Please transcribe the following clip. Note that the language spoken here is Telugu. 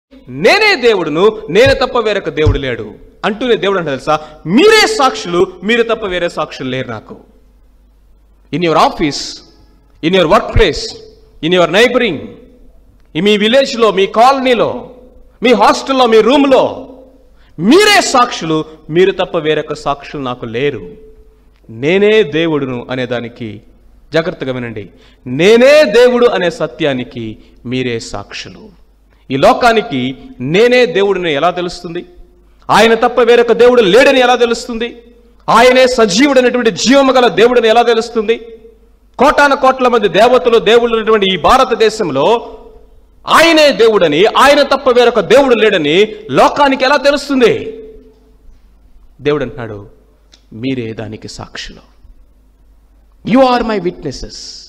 నేనే దేవుడును నేను తప్ప వేరొక దేవుడు లేడు అంటూనే దేవుడు అంటే తెలుసా మీరే సాక్షులు మీరు తప్ప వేరే సాక్షులు లేరు నాకు in your office in your work place in your neighbouring మీ విలేజ్లో మీ కాలనీలో మీ హాస్టల్లో మీ రూమ్లో మీరే సాక్షులు మీరు తప్ప వేరొక సాక్షులు నాకు లేరు నేనే దేవుడును అనేదానికి జాగ్రత్తగా వినండి నేనే దేవుడు అనే సత్యానికి మీరే సాక్షులు ఈ లోకానికి నేనే దేవుడిని ఎలా తెలుస్తుంది ఆయన తప్ప వేరొక దేవుడు లేడని ఎలా తెలుస్తుంది ఆయనే సజీవుడైనటువంటి జీవము గల దేవుడిని ఎలా తెలుస్తుంది కోటాన కోట్ల మంది దేవతలు దేవుళ్ళు ఉన్నటువంటి ఈ భారతదేశంలో ఆయనే దేవుడని ఆయన తప్ప వేరొక దేవుడు లేడని లోకానికి ఎలా తెలుస్తుంది దేవుడు అంటున్నాడు మీరే దానికి సాక్షులు యు ఆర్ మై విట్నెసెస్